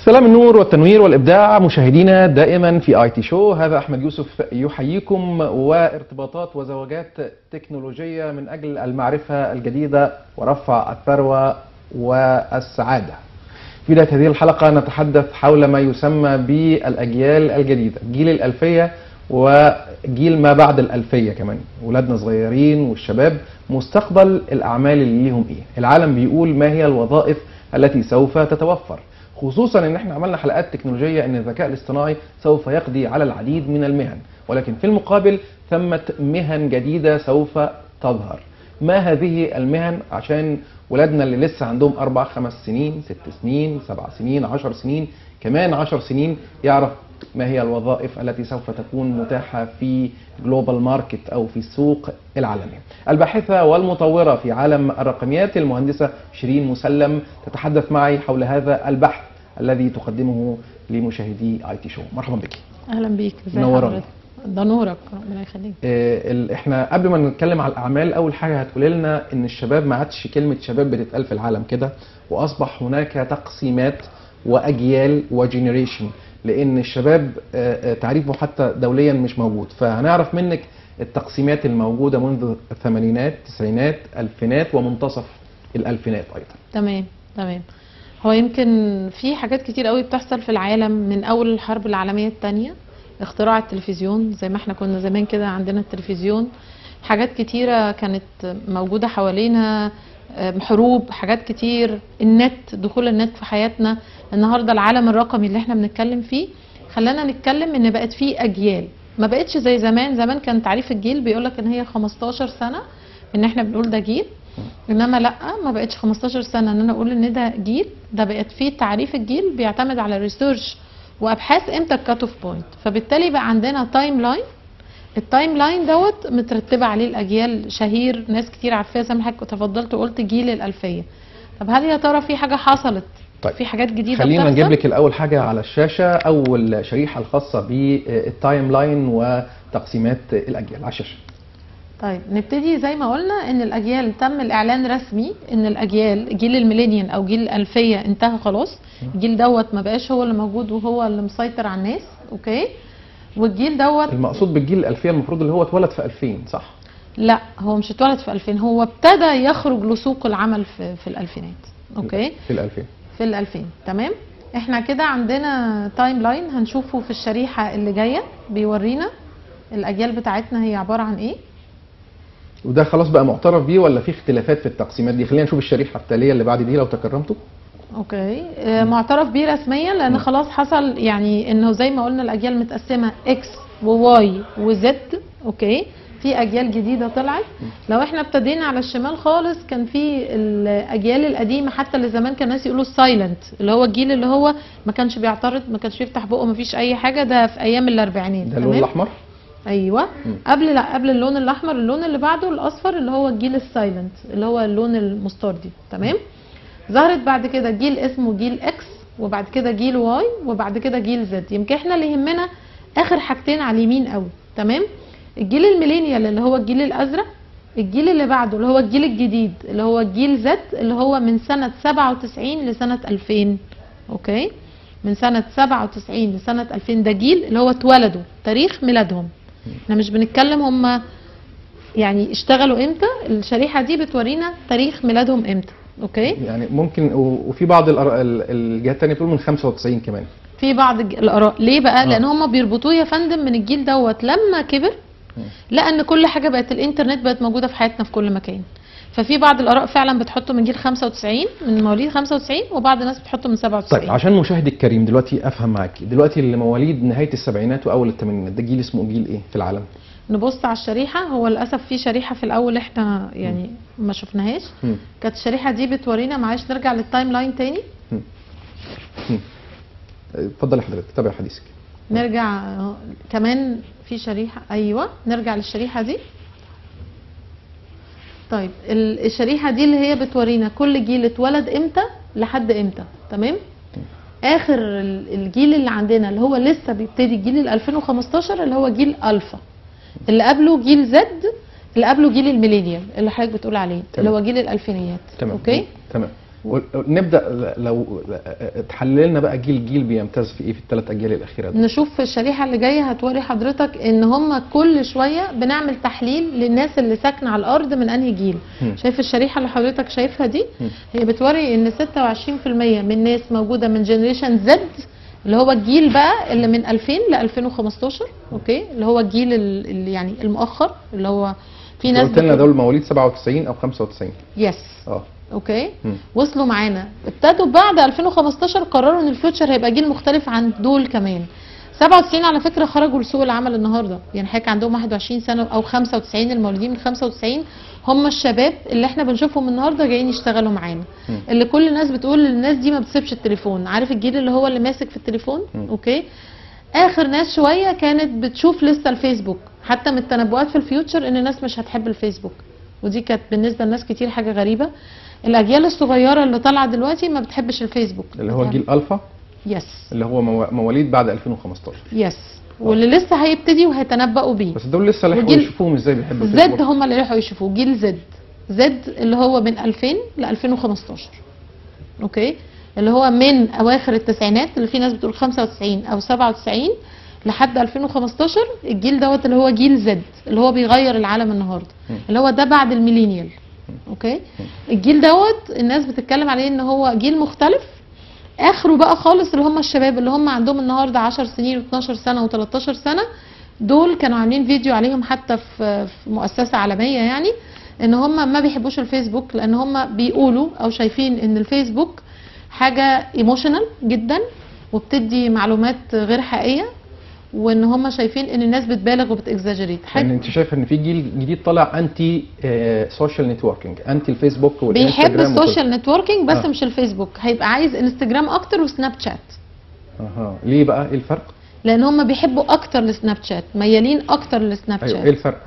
سلام النور والتنوير والابداع مشاهدينا دائما في اي تي شو هذا احمد يوسف يحييكم وارتباطات وزواجات تكنولوجيه من اجل المعرفه الجديده ورفع الثروه والسعاده. في بدايه هذه الحلقه نتحدث حول ما يسمى بالاجيال الجديده، جيل الالفيه وجيل ما بعد الالفيه كمان، ولادنا صغيرين والشباب مستقبل الاعمال اللي ليهم ايه؟ العالم بيقول ما هي الوظائف التي سوف تتوفر؟ خصوصا ان احنا عملنا حلقات تكنولوجيه ان الذكاء الاصطناعي سوف يقضي على العديد من المهن ولكن في المقابل ثمه مهن جديده سوف تظهر ما هذه المهن عشان ولادنا اللي لسه عندهم اربع خمس سنين ست سنين سبع سنين عشر سنين كمان عشر سنين يعرف ما هي الوظائف التي سوف تكون متاحة في جلوبال ماركت أو في السوق العالمي الباحثة والمطورة في عالم الرقميات المهندسة شيرين مسلم تتحدث معي حول هذا البحث الذي تقدمه لمشاهدي اي تي شو مرحبا بك اهلا بيك ازي منورانا. حضرتك ده نورك ربنا يخليك آه، ال- احنا قبل ما نتكلم على الاعمال اول حاجه هتقولي لنا ان الشباب ما عادش كلمه شباب بتتقال في العالم كده واصبح هناك تقسيمات واجيال وجينيريشن لان الشباب آه، آه، تعريفه حتى دوليا مش موجود فهنعرف منك التقسيمات الموجوده منذ الثمانينات التسعينات الفينات ومنتصف الالفينات ايضا تمام تمام هو يمكن في حاجات كتير قوي بتحصل في العالم من اول الحرب العالميه الثانيه اختراع التلفزيون زي ما احنا كنا زمان كده عندنا التلفزيون حاجات كتيره كانت موجوده حوالينا أم، حروب حاجات كتير النت دخول النت في حياتنا النهارده العالم الرقمي اللي احنا بنتكلم فيه خلانا نتكلم ان بقت فيه اجيال ما بقتش زي زمان زمان كان تعريف الجيل بيقولك ان هي 15 سنه ان احنا بنقول ده جيل انما لا ما بقتش 15 سنه ان انا اقول ان ده جيل ده بقت فيه تعريف الجيل بيعتمد على ريسيرش وابحاث امتى الكات اوف بوينت فبالتالي بقى عندنا تايم لاين التايم لاين دوت مترتبه عليه الاجيال شهير ناس كتير عارفاه زي ما حضرتك تفضلت وقلت جيل الالفيه طب هل يا ترى في حاجه حصلت طيب. في حاجات جديده خلينا بتحصل؟ نجيب لك الاول حاجه على الشاشه اول شريحه الخاصه بالتايم لاين وتقسيمات الاجيال على الشاشه طيب نبتدي زي ما قلنا ان الاجيال تم الاعلان رسمي ان الاجيال جيل الميلينيال او جيل الالفيه انتهى خلاص الجيل دوت ما بقاش هو اللي موجود وهو اللي مسيطر على الناس اوكي والجيل دوت المقصود بالجيل الالفيه المفروض اللي هو اتولد في 2000 صح لا هو مش اتولد في 2000 هو ابتدى يخرج لسوق العمل في في الالفينات اوكي في الألفين في ال 2000 تمام احنا كده عندنا تايم لاين هنشوفه في الشريحه اللي جايه بيورينا الاجيال بتاعتنا هي عباره عن ايه وده خلاص بقى معترف بيه ولا في اختلافات في التقسيمات دي خلينا نشوف الشريحه التاليه اللي بعد دي لو تكرمتوا اوكي آه، معترف بيه رسميا لان خلاص حصل يعني انه زي ما قلنا الاجيال متقسمه اكس وواي وزد اوكي في اجيال جديده طلعت لو احنا ابتدينا على الشمال خالص كان في الاجيال القديمه حتى اللي زمان كان الناس يقولوا السايلنت اللي هو الجيل اللي هو ما كانش بيعترض ما كانش بيفتح بقه ما فيش اي حاجه ده في ايام الاربعينات ده اللون الاحمر ايوه مم. قبل لا قبل اللون الاحمر اللون اللي بعده الاصفر اللي هو الجيل السايلنت اللي هو اللون المستردي تمام ظهرت بعد كده جيل اسمه جيل اكس وبعد كده جيل واي وبعد كده جيل زد يمكن احنا اللي يهمنا اخر حاجتين على اليمين قوي تمام الجيل الميلينيال اللي هو الجيل الازرق الجيل اللي بعده اللي هو الجيل الجديد اللي هو الجيل زد اللي هو من سنة 97 لسنة 2000 اوكي من سنة 97 لسنة 2000 ده جيل اللي هو اتولدوا تاريخ ميلادهم احنا مش بنتكلم هم يعني اشتغلوا امتى الشريحة دي بتورينا تاريخ ميلادهم امتى اوكي يعني ممكن و- وفي بعض الأر- ال- الجهات الثانيه بتقول من 95 كمان في بعض الج- الاراء ليه بقى آه. لان هم بيربطوه يا فندم من الجيل دوت لما كبر مم. لقى ان كل حاجه بقت الانترنت بقت موجوده في حياتنا في كل مكان ففي بعض الاراء فعلا بتحطه من جيل 95 من مواليد 95 وبعض الناس بتحطه من 97 طيب عشان مشاهدي الكريم دلوقتي افهم معاكي دلوقتي اللي مواليد نهايه السبعينات واول الثمانينات ده جيل اسمه جيل ايه في العالم نبص على الشريحه هو للاسف في شريحه في الاول احنا يعني ما شفناهاش مم. كانت الشريحه دي بتورينا معلش نرجع للتايم لاين تاني اتفضلي حضرتك تابع حديثك نرجع آه، كمان في شريحة أيوة نرجع للشريحة دي طيب ال- الشريحة دي اللي هي بتورينا كل جيل اتولد امتى لحد امتى تمام اخر ال- الجيل اللي عندنا اللي هو لسه بيبتدي الجيل ال 2015 اللي هو جيل الفا اللي قبله جيل زد اللي قبله جيل الميلينيال اللي حضرتك بتقول عليه اللي تمام. هو جيل الالفينيات تمام اوكي تمام نبدا لو تحلل لنا بقى جيل جيل بيمتاز في ايه في الثلاث اجيال الاخيره دي نشوف في الشريحه اللي جايه هتوري حضرتك ان هم كل شويه بنعمل تحليل للناس اللي ساكنه على الارض من انهي جيل مم. شايف الشريحه اللي حضرتك شايفها دي مم. هي بتوري ان 26% من ناس موجوده من جنريشن زد اللي هو الجيل بقى اللي من 2000 ل 2015 اوكي اللي هو الجيل ال- اللي يعني المؤخر اللي هو في ناس قلت لنا بتقول- دول مواليد 97 او 95 يس اه اوكي مم. وصلوا معانا ابتدوا بعد 2015 قرروا ان الفيوتشر هيبقى جيل مختلف عن دول كمان 97 على فكره خرجوا لسوق العمل النهارده يعني حضرتك عندهم 21 سنه او 95 المولودين من 95 هم الشباب اللي احنا بنشوفهم النهارده جايين يشتغلوا معانا مم. اللي كل الناس بتقول الناس دي ما بتسيبش التليفون عارف الجيل اللي هو اللي ماسك في التليفون مم. اوكي اخر ناس شويه كانت بتشوف لسه الفيسبوك حتى من التنبؤات في الفيوتشر ان الناس مش هتحب الفيسبوك ودي كانت بالنسبه لناس كتير حاجه غريبه الاجيال الصغيره اللي طالعه دلوقتي ما بتحبش الفيسبوك اللي هو جيل الفا يس اللي هو مو- مواليد بعد 2015 يس واللي لسه هيبتدي وهيتنبؤوا بيه بس دول لسه لحقوا وجيل- يشوفوهم ازاي بيحبوا زد الفيسبوك هم اللي راحوا يشوفوه جيل زد زد اللي هو من 2000 ل 2015 اوكي اللي هو من اواخر التسعينات اللي في ناس بتقول 95 او 97 لحد 2015 الجيل دوت اللي هو جيل زد اللي هو بيغير العالم النهارده م. اللي هو ده بعد الميلينيال اوكي الجيل دوت الناس بتتكلم عليه ان هو جيل مختلف اخره بقى خالص اللي هم الشباب اللي هم عندهم النهارده 10 سنين و12 سنه و13 سنه دول كانوا عاملين فيديو عليهم حتى في في مؤسسه عالميه يعني ان هم ما بيحبوش الفيسبوك لان هم بيقولوا او شايفين ان الفيسبوك حاجه ايموشنال جدا وبتدي معلومات غير حقيقيه وان هم شايفين ان الناس بتبالغ وبتاكزاجريت يعني انت شايف ان في جيل جديد طالع انتي سوشيال نتوركينج انتي الفيسبوك بيحب والانستجرام وكل- السوشيال نتوركينج بس آه. مش الفيسبوك هيبقى عايز انستجرام اكتر وسناب شات اها ليه بقى ايه الفرق لان هم بيحبوا اكتر لسناب شات ميالين اكتر لسناب ايوه ايه شات الفرق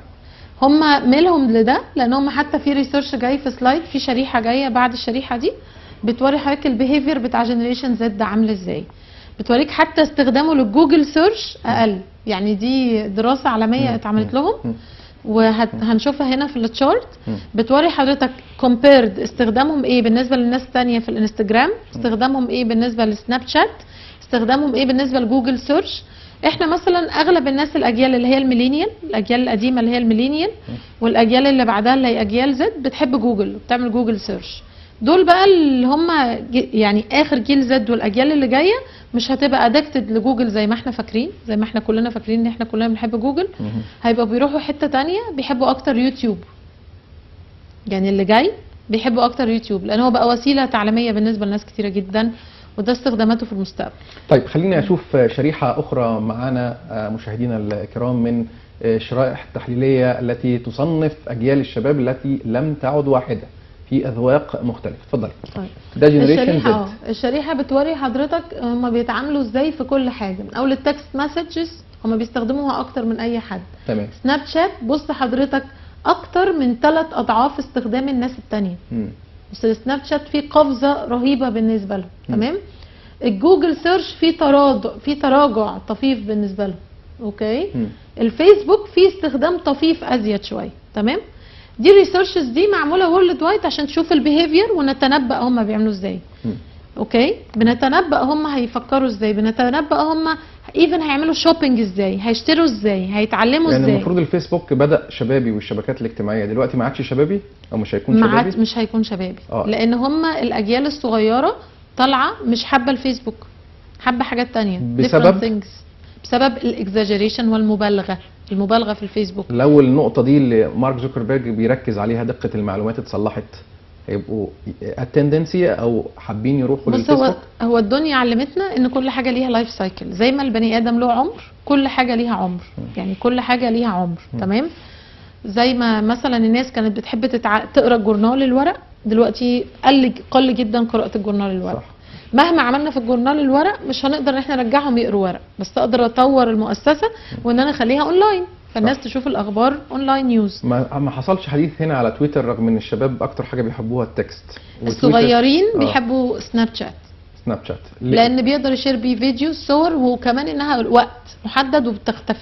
هم ميلهم لده لان هم حتى في ريسيرش جاي في سلايد في شريحه جايه بعد الشريحه دي بتوري حضرتك البيهيفير بتاع جنريشن زد ده عامل ازاي بتوريك حتى استخدامه للجوجل سيرش اقل يعني دي دراسه عالميه مم. اتعملت مم. لهم مم. وهنشوفها هنا في التشارت مم. بتوري حضرتك كومبيرد استخدامهم ايه بالنسبه للناس الثانيه في الانستجرام استخدامهم ايه بالنسبه لسناب شات استخدامهم ايه بالنسبه لجوجل سيرش احنا مثلا اغلب الناس الاجيال اللي هي الميلينيال الاجيال القديمه اللي هي الميلينيال والاجيال اللي بعدها اللي هي اجيال زد بتحب جوجل وبتعمل جوجل سيرش دول بقى اللي هم ج- يعني اخر جيل زد والاجيال اللي جايه مش هتبقى ادكتد لجوجل زي ما احنا فاكرين زي ما احنا كلنا فاكرين ان احنا كلنا بنحب جوجل مهم. هيبقوا بيروحوا حته تانية بيحبوا اكتر يوتيوب يعني اللي جاي بيحبوا اكتر يوتيوب لان هو بقى وسيله تعليميه بالنسبه لناس كتيره جدا وده استخداماته في المستقبل طيب خليني اشوف شريحه اخرى معانا آه، مشاهدينا الكرام من آه، الشرائح التحليليه التي تصنف اجيال الشباب التي لم تعد واحده في اذواق مختلفه اتفضلي طيب ده جنريشن الشريحه اه زد الشريحه بتوري حضرتك هم بيتعاملوا ازاي في كل حاجه من اول التكست مسجز هم بيستخدموها اكتر من اي حد تمام سناب شات بص حضرتك اكتر من ثلاث اضعاف استخدام الناس التانية مم. بس السناب شات فيه قفزه رهيبه بالنسبه لهم مم. تمام الجوجل سيرش فيه تراجع فيه تراجع طفيف بالنسبه لهم اوكي مم. الفيسبوك فيه استخدام طفيف ازيد شويه تمام دي الريسيرشز دي معموله وورلد وايد عشان تشوف البيهيفير ونتنبأ هم بيعملوا ازاي مم. اوكي بنتنبأ هم هيفكروا ازاي بنتنبأ هم ايفن هيعملوا شوبينج ازاي هيشتروا ازاي هيتعلموا يعني ازاي المفروض الفيسبوك بدا شبابي والشبكات الاجتماعيه دلوقتي ما عادش شبابي او مش هيكون ما عاد شبابي مش هيكون شبابي آه. لان هم الاجيال الصغيره طالعه مش حابه الفيسبوك حابه حاجات تانية بسبب؟ different things. بسبب الاكزاجريشن والمبالغه المبالغه في الفيسبوك لو النقطه دي اللي مارك زوكربيرج بيركز عليها دقه المعلومات اتصلحت هيبقوا التندنسي او حابين يروحوا بص هو للفيسبوك هو الدنيا علمتنا ان كل حاجه ليها لايف سايكل زي ما البني ادم له عمر كل حاجه ليها عمر يعني كل حاجه ليها عمر تمام زي ما مثلا الناس كانت بتحب تتع... تقرا الجورنال الورق دلوقتي قل قل جدا قراءه الجورنال الورق صح مهما عملنا في الجورنال الورق مش هنقدر ان احنا نرجعهم يقروا ورق بس اقدر اطور المؤسسه وان انا اخليها اونلاين فالناس تشوف الاخبار اونلاين نيوز ما ما حصلش حديث هنا على تويتر رغم ان الشباب اكتر حاجه بيحبوها التكست وتويتر- الصغيرين آه. بيحبوا سناب شات سناب شات ليه؟ لان بيقدر يشير بيه فيديو صور وكمان انها وقت محدد وبتختفي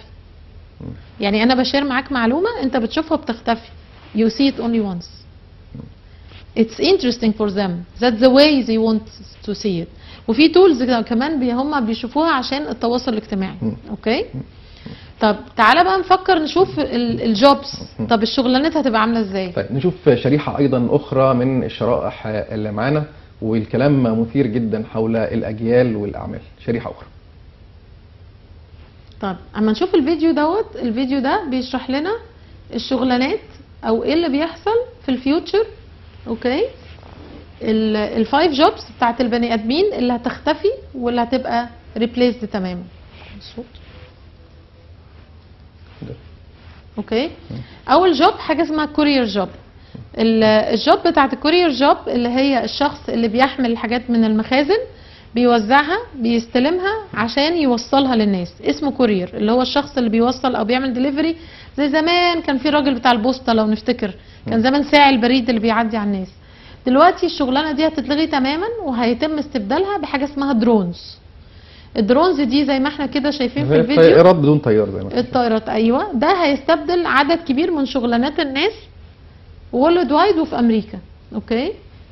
يعني انا بشير معاك معلومه انت بتشوفها بتختفي you see it only once it's interesting for them that's the way they want to see it وفي تولز كمان بي هم بيشوفوها عشان التواصل الاجتماعي مم. اوكي طب تعالى بقى نفكر نشوف الجوبز طب الشغلانات هتبقى عامله ازاي طيب نشوف شريحة أيضا أخرى من الشرائح اللي معانا والكلام مثير جدا حول الأجيال والأعمال شريحة أخرى طب اما نشوف الفيديو دوت الفيديو ده بيشرح لنا الشغلانات او ايه اللي بيحصل في الفيوتشر اوكي ال- الفايف جوبز بتاعت البني ادمين اللي هتختفي واللي هتبقى ريبليسد تماما الصوت اوكي اول جوب حاجه اسمها كورير جوب الجوب بتاعت الكورير جوب اللي هي الشخص اللي بيحمل الحاجات من المخازن بيوزعها بيستلمها عشان يوصلها للناس اسمه كورير اللي هو الشخص اللي بيوصل او بيعمل دليفري زي زمان كان في راجل بتاع البوسطه لو نفتكر كان زمان ساعي البريد اللي بيعدي على الناس دلوقتي الشغلانه دي هتتلغي تماما وهيتم استبدالها بحاجه اسمها درونز الدرونز دي زي ما احنا كده شايفين في زي الفيديو طائرات بدون طيار زي ما احنا الطائرات ايوه ده هيستبدل عدد كبير من شغلانات الناس وورلد وايد وفي امريكا اوكي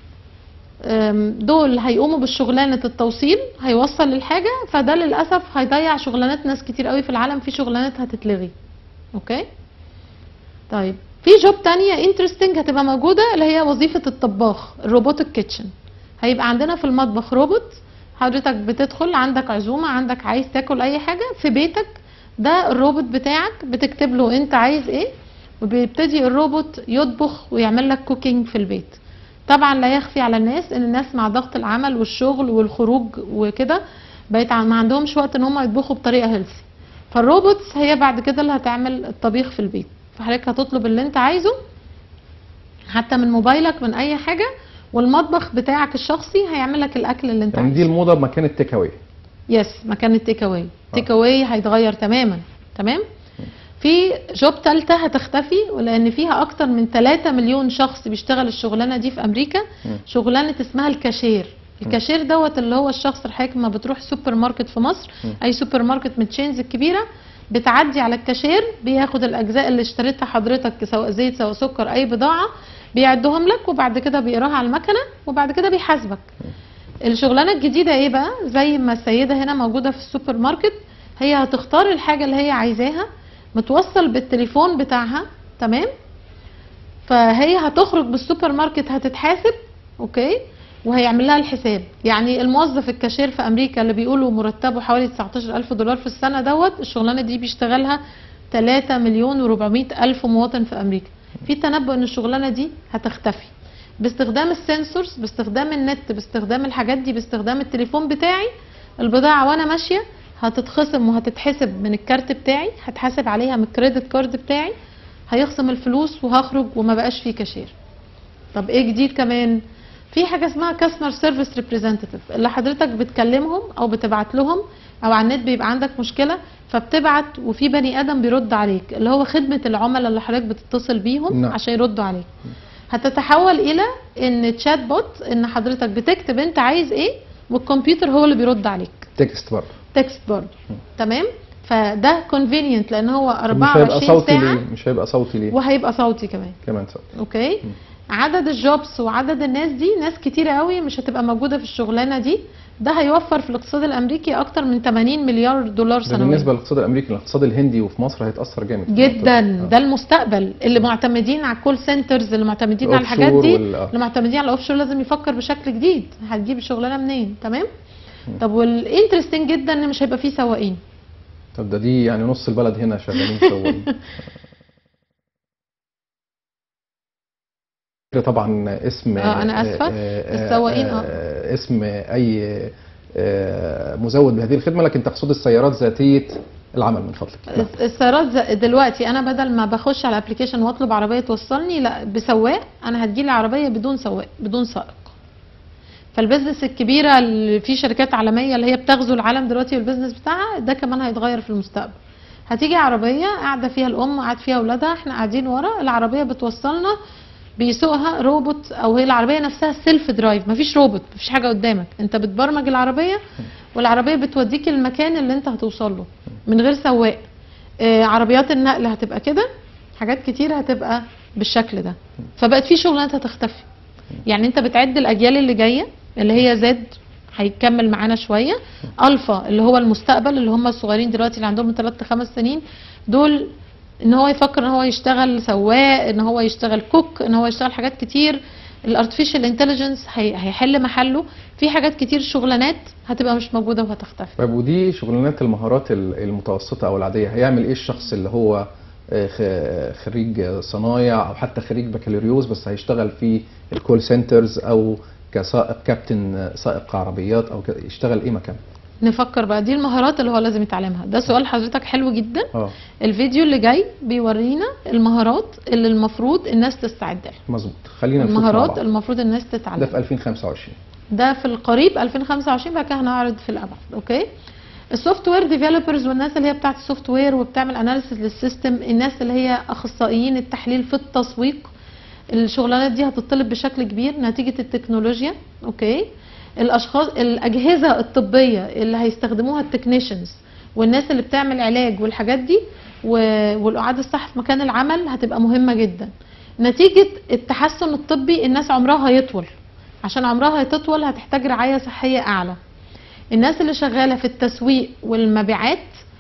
أم، دول هيقوموا بالشغلانه التوصيل هيوصل الحاجه فده للاسف هيضيع شغلانات ناس كتير قوي في العالم في شغلانات هتتلغي اوكي طيب في جوب تانية انترستنج هتبقى موجودة اللي هي وظيفة الطباخ الروبوتك كيتشن هيبقى عندنا في المطبخ روبوت حضرتك بتدخل عندك عزومة عندك عايز تاكل اي حاجة في بيتك ده الروبوت بتاعك بتكتب له انت عايز ايه وبيبتدي الروبوت يطبخ ويعمل لك كوكينج في البيت طبعا لا يخفي على الناس ان الناس مع ضغط العمل والشغل والخروج وكده بقيت ع- ما عندهمش وقت ان هم يطبخوا بطريقه هيلثي فالروبوتس هي بعد كده اللي هتعمل الطبيخ في البيت فحضرتك هتطلب اللي انت عايزه حتى من موبايلك من اي حاجه والمطبخ بتاعك الشخصي هيعمل لك الاكل اللي انت يعني عايزه دي الموضة بمكان التيك أواي يس مكان التيك اواي التيك اواي هيتغير تماما تمام في جوب ثالثه هتختفي ولان فيها اكتر من 3 مليون شخص بيشتغل الشغلانه دي في امريكا مم. شغلانه اسمها الكاشير الكاشير دوت اللي هو الشخص اللي حضرتك ما بتروح سوبر ماركت في مصر مم. اي سوبر ماركت من التشينز الكبيره بتعدي على الكاشير بياخد الاجزاء اللي اشتريتها حضرتك سواء زيت سواء سكر اي بضاعه بيعدهم لك وبعد كده بيقراها على المكنه وبعد كده بيحاسبك الشغلانه الجديده ايه بقى زي ما السيده هنا موجوده في السوبر ماركت هي هتختار الحاجه اللي هي عايزاها متوصل بالتليفون بتاعها تمام فهي هتخرج بالسوبر ماركت هتتحاسب اوكي وهيعمل لها الحساب يعني الموظف الكاشير في امريكا اللي بيقولوا مرتبه حوالي 19000 دولار في السنه دوت الشغلانه دي بيشتغلها 3 مليون و400 الف مواطن في امريكا في تنبؤ ان الشغلانه دي هتختفي باستخدام السنسورز باستخدام النت باستخدام الحاجات دي باستخدام التليفون بتاعي البضاعه وانا ماشيه هتتخصم وهتتحسب من الكارت بتاعي هتحاسب عليها من الكريدت كارد بتاعي هيخصم الفلوس وهخرج وما بقاش فيه كاشير طب ايه جديد كمان في حاجه اسمها كاستمر سيرفيس ريبريزنتيف اللي حضرتك بتكلمهم او بتبعت لهم او على النت بيبقى عندك مشكله فبتبعت وفي بني ادم بيرد عليك اللي هو خدمه العملاء اللي حضرتك بتتصل بيهم نعم. عشان يردوا عليك هتتحول الى ان تشات بوت ان حضرتك بتكتب انت عايز ايه والكمبيوتر هو اللي بيرد عليك تكست برضه تكست برضه تمام فده كونفينينت لان هو مش هيبقى 24 صوتي ساعه ليه مش هيبقى صوتي ليه وهيبقى صوتي كمان كمان صوتي اوكي عدد الجوبس وعدد الناس دي ناس كتيرة قوي مش هتبقى موجودة في الشغلانة دي ده هيوفر في الاقتصاد الامريكي اكتر من 80 مليار دولار ده سنويا بالنسبة للاقتصاد الأمريكي الاقتصاد الهندي وفي مصر هيتأثر جامد جدا آه. ده المستقبل اللي معتمدين على الكول سنترز اللي معتمدين على الحاجات الأوفشور دي وال- آه. اللي معتمدين على الاوف شور لازم يفكر بشكل جديد هتجيب الشغلانه منين تمام طب والانترستنج جدا ان مش هيبقى فيه سواقين طب ده دي يعني نص البلد هنا شغالين سواقين طبعا اسم آه، أنا آسفة. السواقين، آه. آه، اسم اي آه، مزود بهذه الخدمه لكن تقصد السيارات ذاتيه العمل من فضلك نعم. السيارات ز- دلوقتي انا بدل ما بخش على الابلكيشن واطلب عربيه توصلني لا بسواق انا هتجيلي عربيه بدون سواق بدون سائق فالبزنس الكبيره اللي في شركات عالميه اللي هي بتغزو العالم دلوقتي والبزنس بتاعها ده كمان هيتغير في المستقبل هتيجي عربيه قاعده فيها الام قاعد فيها اولادها احنا قاعدين ورا العربيه بتوصلنا بيسوقها روبوت او هي العربيه نفسها سيلف درايف مفيش روبوت مفيش حاجه قدامك انت بتبرمج العربيه والعربيه بتوديك المكان اللي انت هتوصل له من غير سواق آه، عربيات النقل هتبقى كده حاجات كتير هتبقى بالشكل ده فبقت في شغلانات هتختفي يعني انت بتعد الاجيال اللي جايه اللي هي زد هيكمل معانا شويه الفا اللي هو المستقبل اللي هم الصغيرين دلوقتي اللي عندهم من 3 ل 5 سنين دول ان هو يفكر ان هو يشتغل سواق ان هو يشتغل كوك ان هو يشتغل حاجات كتير الارتفيشال انتليجنس هيحل محله في حاجات كتير شغلانات هتبقى مش موجوده وهتختفي طيب ودي شغلانات المهارات ال- المتوسطه او العاديه هيعمل ايه الشخص اللي هو آه، خ- خريج صنايع او حتى خريج بكالوريوس بس هيشتغل في الكول سنترز او كسائق كابتن آه، سائق عربيات او ك- يشتغل ايه مكان نفكر بقى دي المهارات اللي هو لازم يتعلمها ده سؤال حضرتك حلو جدا اه الفيديو اللي جاي بيورينا المهارات اللي المفروض الناس تستعد لها مظبوط خلينا نشوف مع المهارات بعض. المفروض الناس ده تتعلم في 2025 ده في القريب 2025 بعد كده هنعرض في الابعد اوكي السوفت وير ديفلوبرز والناس اللي هي بتاعت السوفت وير وبتعمل اناليسيس للسيستم الناس اللي هي اخصائيين التحليل في التسويق الشغلانات دي هتطلب بشكل كبير نتيجه التكنولوجيا اوكي الاشخاص الاجهزه الطبيه اللي هيستخدموها التكنيشنز والناس اللي بتعمل علاج والحاجات دي و- والقعاد الصح في مكان العمل هتبقى مهمه جدا نتيجه التحسن الطبي الناس عمرها هيطول عشان عمرها هتطول هتحتاج رعايه صحيه اعلى الناس اللي شغاله في التسويق والمبيعات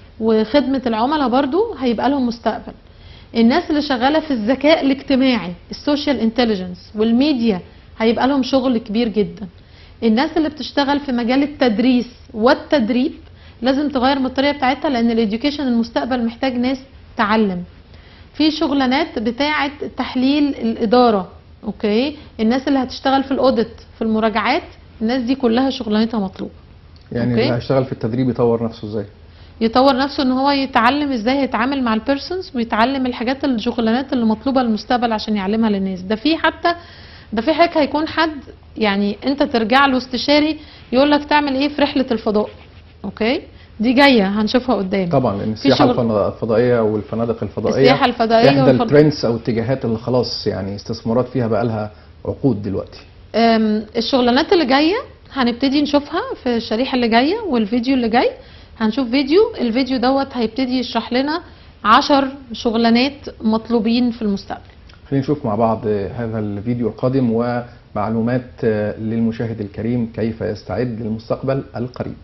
وخدمه العملاء برضو هيبقى لهم مستقبل الناس اللي شغاله في الذكاء الاجتماعي السوشيال انتليجنس والميديا هيبقى لهم شغل كبير جدا الناس اللي بتشتغل في مجال التدريس والتدريب لازم تغير من الطريقه بتاعتها لان الاديوكيشن المستقبل محتاج ناس تعلم في شغلانات بتاعه تحليل الاداره اوكي الناس اللي هتشتغل في الاوديت في المراجعات الناس دي كلها شغلانتها مطلوبه يعني أوكي. اللي هيشتغل في التدريب يطور نفسه ازاي يطور نفسه ان هو يتعلم ازاي يتعامل مع البيرسونز ويتعلم الحاجات الشغلانات اللي مطلوبه للمستقبل عشان يعلمها للناس ده في حتى ده في حاجه هيكون حد يعني انت ترجع له استشاري يقول لك تعمل ايه في رحله الفضاء اوكي دي جايه هنشوفها قدام طبعا لان السياحه شغل- الفن- الفضائيه والفنادق الفضائيه السياحه الفضائيه احدى والفض... الترندز او الاتجاهات اللي خلاص يعني استثمارات فيها بقى لها عقود دلوقتي أم، الشغلانات اللي جايه هنبتدي نشوفها في الشريحه اللي جايه والفيديو اللي جاي هنشوف فيديو الفيديو دوت هيبتدي يشرح لنا عشر شغلانات مطلوبين في المستقبل خلينا نشوف مع بعض هذا الفيديو القادم ومعلومات للمشاهد الكريم كيف يستعد للمستقبل القريب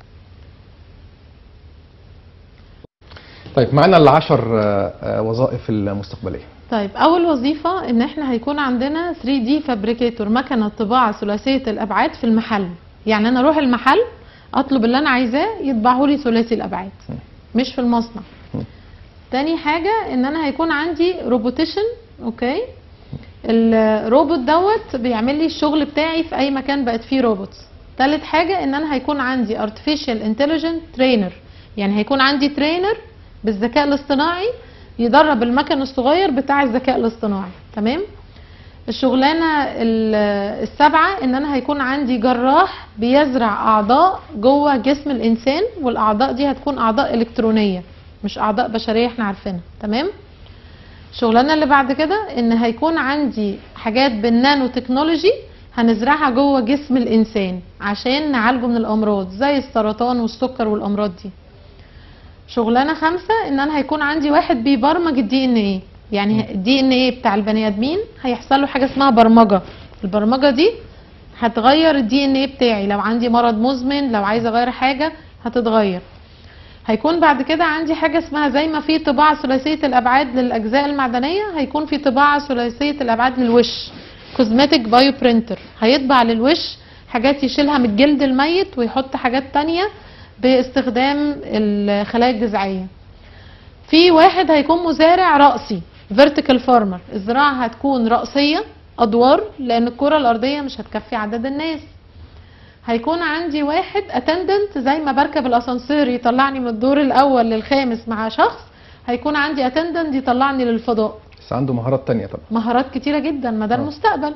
طيب معنا العشر آه، آه، وظائف المستقبلية طيب اول وظيفه ان احنا هيكون عندنا 3 دي فابريكيتور مكنه طباعه ثلاثيه الابعاد في المحل يعني انا اروح المحل اطلب اللي انا عايزاه يطبعه لي ثلاثي الابعاد مش في المصنع م. تاني حاجه ان انا هيكون عندي روبوتيشن اوكي الروبوت دوت بيعمل لي الشغل بتاعي في اي مكان بقت فيه روبوتس تالت حاجه ان انا هيكون عندي artificial intelligent trainer يعني هيكون عندي ترينر بالذكاء الاصطناعي يدرب المكن الصغير بتاع الذكاء الاصطناعي تمام الشغلانه ال- السابعه ان انا هيكون عندي جراح بيزرع اعضاء جوه جسم الانسان والاعضاء دي هتكون اعضاء الكترونيه مش اعضاء بشريه احنا عارفينها تمام الشغلانه اللي بعد كده ان هيكون عندي حاجات بالنانو تكنولوجي هنزرعها جوه جسم الانسان عشان نعالجه من الامراض زي السرطان والسكر والامراض دي شغلانه خمسه ان انا هيكون عندي واحد بيبرمج الدي ان ايه يعني الدي ان ايه بتاع البني ادمين هيحصل له حاجه اسمها برمجه البرمجه دي هتغير الدي ان ايه بتاعي لو عندي مرض مزمن لو عايزه اغير حاجه هتتغير هيكون بعد كده عندي حاجه اسمها زي ما في طباعه ثلاثيه الابعاد للاجزاء المعدنيه هيكون في طباعه ثلاثيه الابعاد للوش كوزماتيك بايو برينتر هيطبع للوش حاجات يشيلها من الجلد الميت ويحط حاجات تانية باستخدام الخلايا الجذعيه في واحد هيكون مزارع رأسي فيرتيكال فارمر الزراعه هتكون رأسيه ادوار لان الكره الارضيه مش هتكفي عدد الناس هيكون عندي واحد اتندنت زي ما بركب الاسانسير يطلعني من الدور الاول للخامس مع شخص هيكون عندي اتندنت يطلعني للفضاء بس عنده مهارات تانية طبعا مهارات كتيره جدا ما ده آه. المستقبل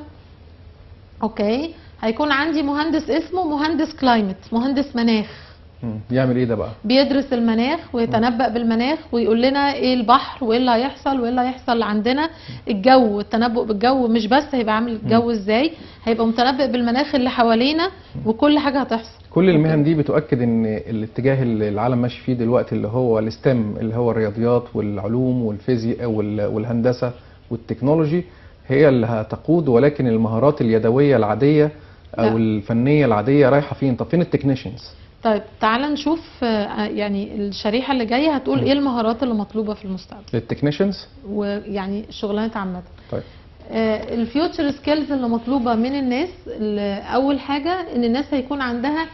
اوكي هيكون عندي مهندس اسمه مهندس كلايمت مهندس مناخ مم. يعمل ايه ده بقى بيدرس المناخ ويتنبأ بالمناخ ويقول لنا ايه البحر وايه اللي هيحصل وايه اللي هيحصل عندنا الجو التنبؤ بالجو مش بس هيبقى عامل الجو ازاي هيبقى متنبئ بالمناخ اللي حوالينا وكل حاجه هتحصل كل المهن دي بتؤكد ان الاتجاه اللي العالم ماشي فيه دلوقتي اللي هو الستم اللي هو الرياضيات والعلوم والفيزياء وال- والهندسه والتكنولوجي هي اللي هتقود ولكن المهارات اليدويه العاديه او لا. الفنيه العاديه رايحه فين طب فين التكنيشنز طيب تعال نشوف آه، يعني الشريحه اللي جايه هتقول ايه المهارات اللي مطلوبه في المستقبل التكنيشنز ويعني الشغلانات عامه طيب الفيوتشر سكيلز اللي مطلوبه من الناس اللي اول حاجه ان الناس هيكون عندها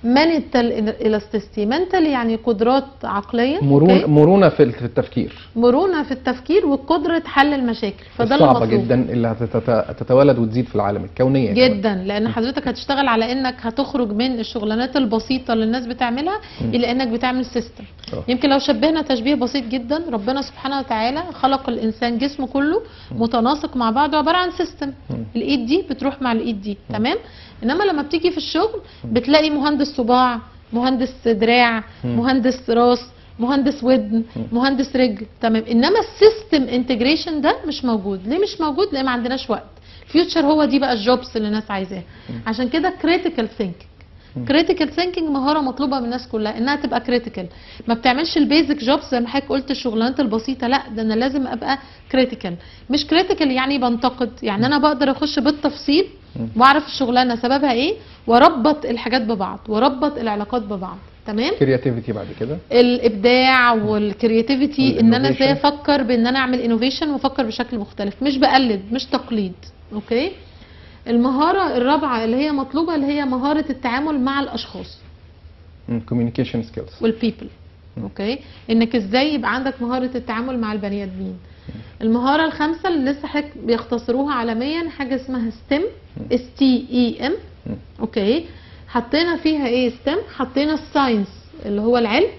منتال الاستيستي منتال يعني قدرات عقليه مرونه أوكي؟ مرونه في في التفكير مرونه في التفكير وقدره حل المشاكل فده اللي الصعبه مطلوب جدا اللي هتتولد وتزيد في العالم الكونيه كمان. جدا لان حضرتك هتشتغل على انك هتخرج من الشغلانات البسيطه اللي الناس بتعملها مم. الى انك بتعمل سيستم آه. يمكن لو شبهنا تشبيه بسيط جدا ربنا سبحانه وتعالى خلق الانسان جسمه كله متناسق مع بعضه عباره عن سيستم مم. الايد دي بتروح مع الايد دي تمام انما لما بتيجي في الشغل بتلاقي مهندس صباع مهندس دراع مم. مهندس راس مهندس ودن مهندس رجل تمام انما السيستم انتجريشن ده مش موجود ليه مش موجود لان ما عندناش وقت الفيوتشر هو دي بقى الجوبس اللي الناس عايزاها عشان كده كريتيكال ثينكينج كريتيكال ثينكينج مهاره مطلوبه من الناس كلها انها تبقى كريتيكال ما بتعملش البيزك جوبز زي ما حضرتك قلت الشغلانات البسيطه لا ده انا لازم ابقى كريتيكال مش كريتيكال يعني بنتقد يعني انا بقدر اخش بالتفصيل واعرف الشغلانه سببها ايه واربط الحاجات ببعض واربط العلاقات ببعض تمام كرياتيفيتي بعد كده الابداع والكرياتيفيتي ان انا ازاي والinnovation. افكر بان انا اعمل انوفيشن وافكر بشكل مختلف مش بقلد مش تقليد اوكي المهاره الرابعه اللي هي مطلوبه اللي هي مهاره التعامل مع الاشخاص كوميونيكيشن سكيلز والبيبل اوكي انك ازاي يبقى عندك مهاره التعامل مع البني ادمين المهاره الخامسه اللي لسه حضرتك بيختصروها عالميا حاجه اسمها ستيم اس تي اي ام اوكي حطينا فيها ايه ستيم حطينا الساينس اللي هو العلم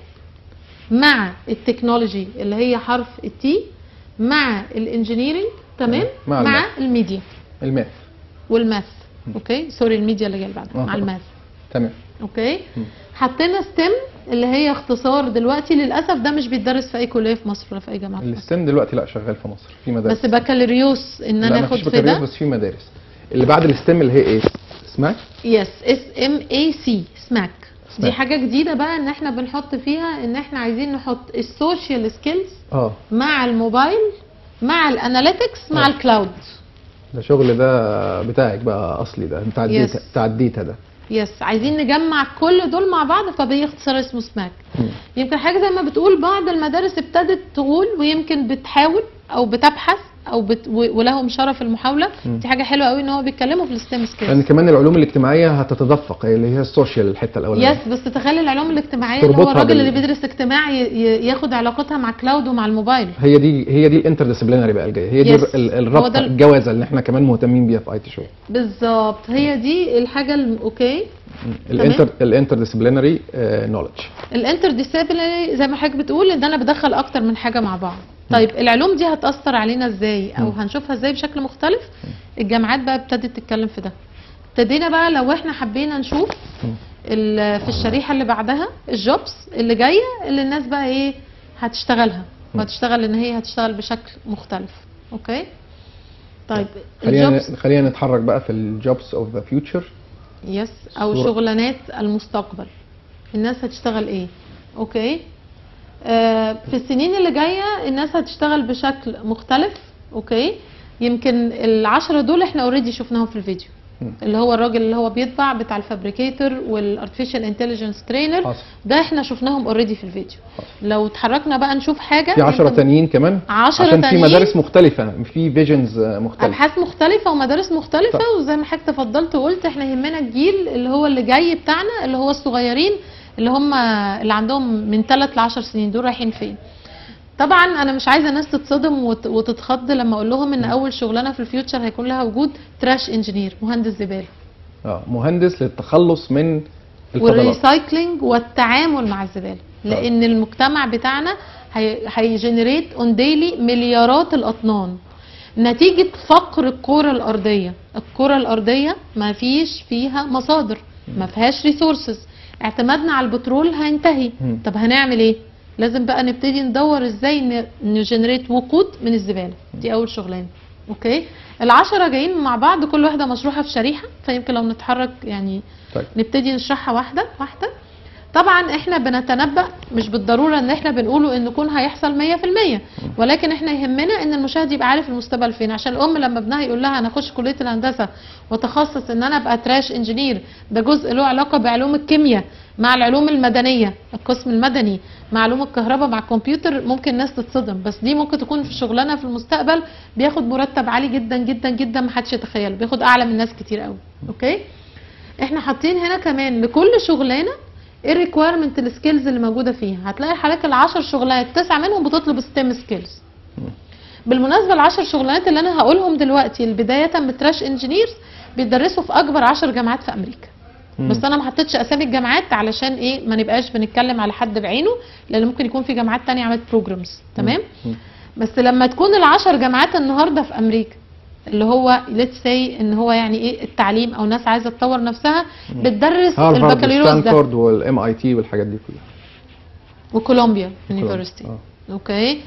مع التكنولوجي اللي هي حرف التي مع الانجينيرنج تمام مع مع, الماث. الميديا الماث والماث اوكي سوري الميديا اللي جايه بعدها آه. مع الماث تمام اوكي حطينا ستيم اللي هي اختصار دلوقتي للاسف ده مش بيتدرس في اي كليه في مصر ولا في اي جامعه في مصر الستيم دلوقتي لا شغال في مصر في مدارس بس بكالوريوس ان لا انا مفيش اخد في بكالوريوس ده بس في مدارس اللي بعد الستيم اللي هي ايه اسمها يس اس ام اي سي سماك دي سماك. حاجه جديده بقى ان احنا بنحط فيها ان احنا عايزين نحط السوشيال سكيلز اه مع الموبايل مع الاناليتكس مع آه. الكلاود ده شغل ده بتاعك بقى اصلي ده بتاع Yes. الديتا بتاع الديتا ده يس عايزين نجمع كل دول مع بعض فبيه اختصار اسمه سماك مم. يمكن حاجه زي ما بتقول بعض المدارس ابتدت تقول ويمكن بتحاول او بتبحث او بت... و- ولهم شرف المحاوله مم. دي حاجه حلوه قوي ان هو بيتكلموا في الستيم لان سكيلز كمان العلوم الاجتماعيه هتتدفق اللي هي السوشيال الحته الاولانيه يس بس تخيل العلوم الاجتماعيه اللي هو تربطها الراجل بال- اللي بيدرس اجتماع ي- ي- ياخد علاقتها مع كلاود ومع الموبايل هي دي هي دي الانتر ديسيبلينري بقى الجايه هي دي Yes. ال- هو الرابطه ده ال- الجوازه اللي احنا كمان مهتمين بيها في اي تي شو بالظبط هي دي الحاجه الم... اوكي الانتر الانتر ديسيبلينري نولج الانتر ديسيبلينري زي ما حضرتك بتقول ان انا بدخل اكتر من حاجه مع بعض طيب العلوم دي هتاثر علينا ازاي او مم. هنشوفها ازاي بشكل مختلف الجامعات بقى ابتدت تتكلم في ده ابتدينا بقى لو احنا حبينا نشوف ال- في الشريحه اللي بعدها الجوبس اللي جايه اللي الناس بقى ايه هتشتغلها وهتشتغل ان هي هتشتغل بشكل مختلف اوكي طيب خلينا الجوبس خلينا نتحرك بقى في الجوبس اوف ذا فيوتشر يس او صورة. شغلانات المستقبل الناس هتشتغل ايه اوكي آه في السنين اللي جايه الناس هتشتغل بشكل مختلف اوكي يمكن العشرة دول احنا اوريدي شفناهم في الفيديو مم. اللي هو الراجل اللي هو بيطبع بتاع الفابريكيتور والارتفيشال انتليجنس ترينر حصل ده احنا شفناهم اوريدي في الفيديو لو اتحركنا بقى نشوف حاجه في 10 يمكن تانيين كمان 10 عشان في تانيين. مدارس مختلفه في فيجنز مختلفه ابحاث مختلفه ومدارس مختلفه طب. وزي ما حضرتك تفضلت وقلت احنا يهمنا الجيل اللي هو اللي جاي بتاعنا اللي هو الصغيرين اللي هم اللي عندهم من 3 ل 10 سنين دول رايحين فين طبعا انا مش عايزه الناس تتصدم وت- وتتخض لما اقول لهم ان اول شغلانه في الفيوتشر هيكون لها وجود تراش انجينير مهندس زباله اه مهندس للتخلص من الفضلات والريسايكلينج والتعامل مع الزباله لان المجتمع بتاعنا هي- هيجنريت اون ديلي مليارات الاطنان نتيجه فقر الكره الارضيه الكره الارضيه ما فيش فيها مصادر ما فيهاش ريسورسز اعتمادنا على البترول هينتهي مم. طب هنعمل ايه لازم بقى نبتدي ندور ازاي ن- نجنريت وقود من الزباله دي اول شغلانه اوكي العشرة جايين مع بعض كل واحده مشروحه في شريحه فيمكن لو نتحرك يعني طيب نبتدي نشرحها واحده واحده طبعا احنا بنتنبأ مش بالضروره ان احنا بنقوله ان يكون هيحصل 100% ولكن احنا يهمنا ان المشاهد يبقى عارف المستقبل فين عشان الام لما ابنها يقول لها انا اخش كليه الهندسه واتخصص ان انا ابقى تراش انجينير ده جزء له علاقه بعلوم الكيمياء مع العلوم المدنيه القسم المدني مع علوم الكهرباء مع الكمبيوتر ممكن الناس تتصدم بس دي ممكن تكون في شغلانه في المستقبل بياخد مرتب عالي جدا جدا جدا ما حدش يتخيل بياخد اعلى من ناس كتير قوي اوكي احنا حاطين هنا كمان لكل شغلانه ايه الريكويرمنت السكيلز اللي موجوده فيها هتلاقي حضرتك العشر شغلانات تسعه منهم بتطلب ستيم سكيلز بالمناسبه العشر شغلانات اللي انا هقولهم دلوقتي بدايه من تراش انجينيرز بيدرسوا في اكبر عشر جامعات في امريكا مم. بس انا ما حطيتش اسامي الجامعات علشان ايه ما نبقاش بنتكلم على حد بعينه لان ممكن يكون في جامعات تانية عملت بروجرامز تمام مم. بس لما تكون العشر جامعات النهارده في امريكا اللي هو ليتس سي ان هو يعني ايه التعليم او ناس عايزه تطور نفسها بتدرس هارفارد البكالوريوس ده وستانفورد والام اي تي والحاجات دي كلها وكولومبيا يونيفرستي آه. اوكي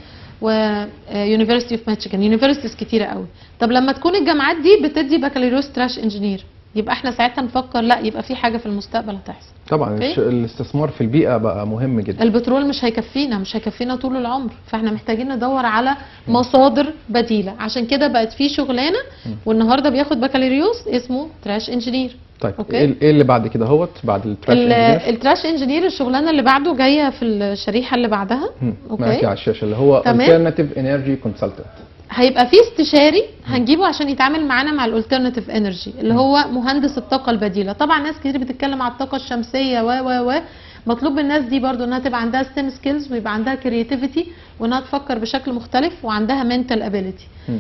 ويونيفرستي اوف ميشيغان يونيفرستيز كتيره قوي طب لما تكون الجامعات دي بتدي بكالوريوس تراش انجينير يبقى احنا ساعتها نفكر لا يبقى في حاجه في المستقبل هتحصل طبعا أوكي. الش- الاستثمار في البيئه بقى مهم جدا البترول مش هيكفينا مش هيكفينا طول العمر فاحنا محتاجين ندور على مصادر بديله عشان كده بقت في شغلانه والنهارده بياخد بكالوريوس اسمه تراش انجينير طيب أوكي. ايه ايه اللي بعد كده هوت بعد التراش ال- انجينير التراش انجينير الشغلانه اللي بعده جايه في الشريحه اللي بعدها معاكي اوكي على الشاشه اللي هو تمام. alternative energy consultant هيبقى في استشاري هنجيبه عشان يتعامل معانا مع الالترناتيف انرجي اللي هو مهندس الطاقه البديله طبعا ناس كتير بتتكلم على الطاقه الشمسيه و و و مطلوب من الناس دي برضو انها تبقى عندها ستيم سكيلز ويبقى عندها كرياتيفيتي وانها تفكر بشكل مختلف وعندها منتال ابيليتي مم.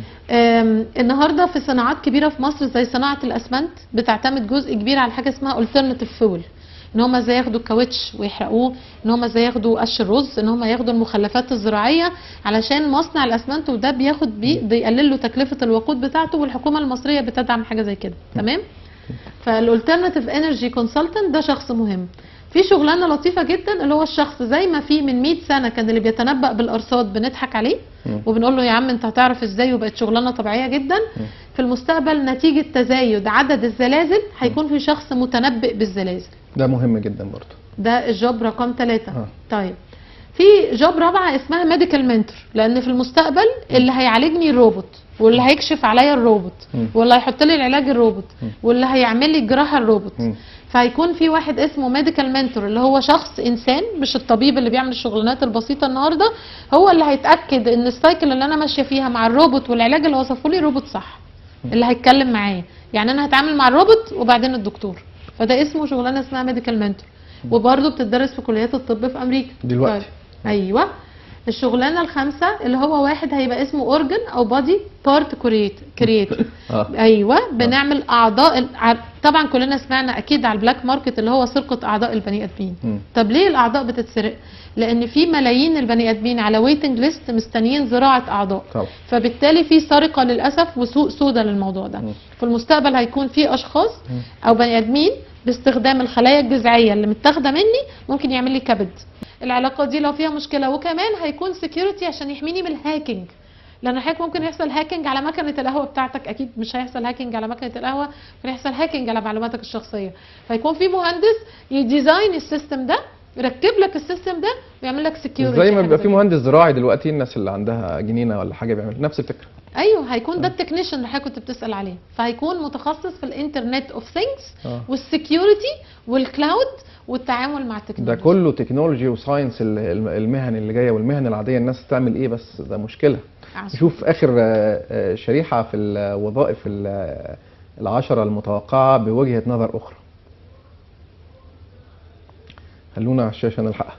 النهارده في صناعات كبيره في مصر زي صناعه الاسمنت بتعتمد جزء كبير على حاجه اسمها الترناتيف فول ان هم ازاي ياخدوا الكاوتش ويحرقوه ان هم ازاي ياخدوا قش الرز ان هم ياخدوا المخلفات الزراعيه علشان مصنع الاسمنت وده بياخد بي بيقلل له تكلفه الوقود بتاعته والحكومه المصريه بتدعم حاجه زي كده تمام فالالترناتيف انرجي كونسلتنت ده شخص مهم في شغلانه لطيفه جدا اللي هو الشخص زي ما في من 100 سنه كان اللي بيتنبأ بالارصاد بنضحك عليه مم. وبنقول له يا عم انت هتعرف ازاي وبقت شغلانه طبيعيه جدا في المستقبل نتيجه تزايد عدد الزلازل هيكون في شخص متنبئ بالزلازل ده مهم جدا برضه ده الجوب رقم ثلاثة آه. طيب في جوب رابعة اسمها ميديكال منتور لان في المستقبل اللي هيعالجني الروبوت واللي هيكشف عليا الروبوت مم. واللي هيحط لي العلاج الروبوت واللي هيعمل لي الجراحة الروبوت مم. فهيكون في واحد اسمه ميديكال منتور اللي هو شخص انسان مش الطبيب اللي بيعمل الشغلانات البسيطه النهارده هو اللي هيتاكد ان السايكل اللي انا ماشيه فيها مع الروبوت والعلاج اللي وصفه لي روبوت صح اللي هيتكلم معايا يعني انا هتعامل مع الروبوت وبعدين الدكتور فده اسمه شغلانه اسمها ميديكال منتور وبرده بتدرس في كليات الطب في امريكا دلوقتي. طيب. ايوه الشغلانه الخامسه اللي هو واحد هيبقى اسمه اورجن او بادي بارت كريت كرييت اه ايوه بنعمل اعضاء ال- ع- طبعا كلنا سمعنا اكيد على البلاك ماركت اللي هو سرقه اعضاء البني ادمين مم. طب ليه الاعضاء بتتسرق لان في ملايين البني ادمين على ويتنج ليست مستنيين زراعه اعضاء طبعا فبالتالي في سرقه للاسف وسوق سودا للموضوع ده مم. في المستقبل هيكون في اشخاص او بني ادمين باستخدام الخلايا الجذعيه اللي متاخده مني ممكن يعمل لي كبد العلاقه دي لو فيها مشكله وكمان هيكون سكيورتي عشان يحميني من الهاكينج لان حضرتك ممكن يحصل هاكينج على مكنه القهوه بتاعتك اكيد مش هيحصل هاكينج على مكنه القهوه ممكن يحصل هاكينج على معلوماتك الشخصيه فيكون في مهندس يديزاين السيستم ده يركب لك السيستم ده ويعمل لك سكيورتي زي ما بيبقى في مهندس زراعي دلوقتي الناس اللي عندها جنينه ولا حاجه بيعمل نفس الفكره ايوه هيكون ده التكنيشن اللي حضرتك كنت بتسال عليه فهيكون متخصص في الانترنت اوف ثينجز اه والسكيورتي والكلاود والتعامل مع ده التكنولوجيا كله تكنولوجي وساينس ال- الم- المهن اللي جايه والمهن العاديه الناس تعمل ايه بس ده مشكله عشان- نشوف اخر آه، آه، شريحه في الوظائف ال- العشره المتوقعه بوجهه نظر اخرى خلونا على الشاشه نلحقها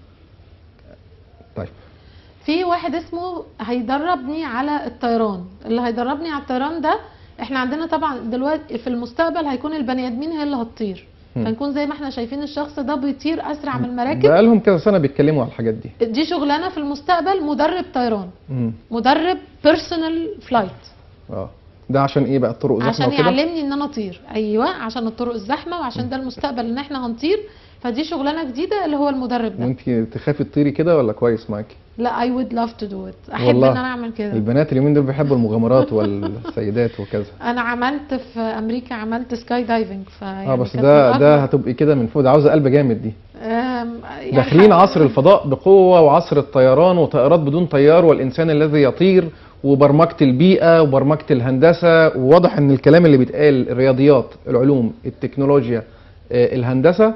طيب في واحد اسمه هيدربني على الطيران اللي هيدربني على الطيران ده احنا عندنا طبعا دلوقتي في المستقبل هيكون البني ادمين هي اللي هتطير مم. فنكون زي ما احنا شايفين الشخص ده بيطير اسرع من المراكب بقالهم كذا سنه بيتكلموا على الحاجات دي دي شغلانه في المستقبل مدرب طيران مم. مدرب بيرسونال فلايت اه ده عشان ايه بقى الطرق زحمه عشان وكده يعلمني ان انا اطير ايوه عشان الطرق الزحمه وعشان ده المستقبل ان احنا هنطير فدي شغلانه جديده اللي هو المدرب ده وانت تخافي تطيري كده ولا كويس معاكي لا اي وود لاف تو دو ات احب والله. ان انا اعمل كده البنات اليومين دول بيحبوا المغامرات والسيدات وكذا انا عملت في امريكا عملت سكاي دايفنج فيعني اه بس كانت ده من ده أكبر- هتبقي كده من فوق ده عاوزه قلب جامد دي آم، يعني داخلين حاجة- عصر الفضاء بقوه وعصر الطيران وطائرات بدون طيار والانسان الذي يطير وبرمجه البيئه وبرمجه الهندسه وواضح ان الكلام اللي بيتقال الرياضيات العلوم التكنولوجيا آه، الهندسه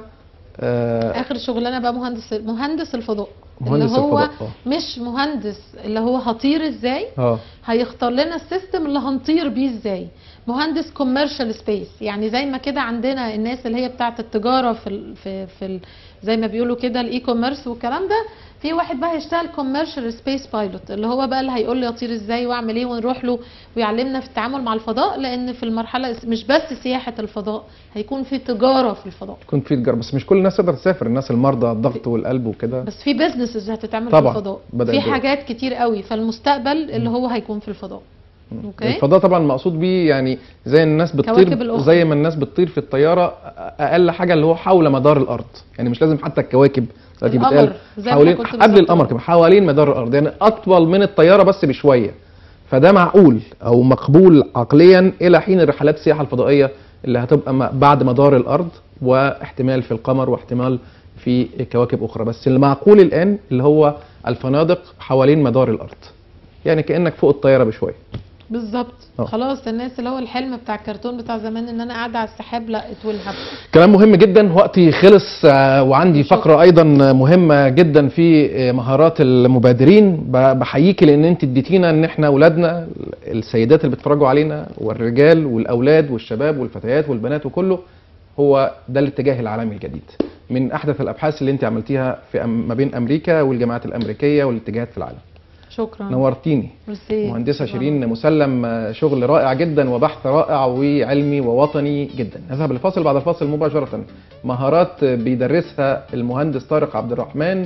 آه، اخر شغلانه بقى مهندس مهندس الفضاء مهندس اللي هو الفضاء اه مش مهندس اللي هو هطير ازاي اه هيختار لنا السيستم اللي هنطير بيه ازاي مهندس كوميرشال سبيس يعني زي ما كده عندنا الناس اللي هي بتاعه التجاره في ال في في ال زي ما بيقولوا كده الاي كوميرس والكلام ده في واحد بقى هيشتغل كوميرشال سبيس بايلوت اللي هو بقى اللي هيقول لي اطير ازاي واعمل ايه ونروح له ويعلمنا في التعامل مع الفضاء لان في المرحله مش بس سياحه الفضاء هيكون في تجاره في الفضاء يكون في تجارة بس مش كل الناس تقدر تسافر الناس المرضى الضغط والقلب وكده بس في بزنسز هتتعمل طبعاً، في الفضاء بدأ في يدور. حاجات كتير قوي فالمستقبل اللي هو هيكون في الفضاء اوكي الفضاء طبعا مقصود بيه يعني زي الناس كواكب بتطير الأخرى. زي ما الناس بتطير في الطياره اقل حاجه اللي هو حول مدار الارض يعني مش لازم حتى الكواكب دلوقتي القمر، بتقال زي ما حوالين كنت قبل بالظبط القمر كمان حوالين مدار الارض يعني اطول من الطياره بس بشويه فده معقول او مقبول عقليا الى حين الرحلات السياحه الفضائيه اللي هتبقى م- بعد مدار الارض واحتمال في القمر واحتمال في كواكب اخرى بس المعقول الان اللي هو الفنادق حوالين مدار الارض يعني كانك فوق الطياره بشويه بالظبط اه. خلاص الناس اللي هو الحلم بتاع الكرتون بتاع زمان ان انا قاعده على السحاب لا ات ويل كلام مهم جدا وقتي خلص آه، وعندي شكرا. فقره ايضا مهمه جدا في آه، مهارات المبادرين ب- بحييكي لان انت اديتينا ان احنا اولادنا السيدات اللي بيتفرجوا علينا والرجال والاولاد والشباب والفتيات والبنات وكله هو ده الاتجاه العالمي الجديد من احدث الابحاث اللي انت عملتيها في أم- ما بين امريكا والجامعات الامريكيه والاتجاهات في العالم شكرا نورتيني ميرسي مهندسة شكراً. شيرين مسلم آه، شغل رائع جدا وبحث رائع وعلمي ووطني جدا نذهب للفاصل بعد الفاصل مباشرة مهارات بيدرسها المهندس طارق عبد الرحمن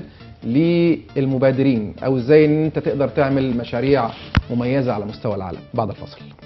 للمبادرين او ازاي ان انت تقدر تعمل مشاريع مميزة على مستوى العالم بعد الفاصل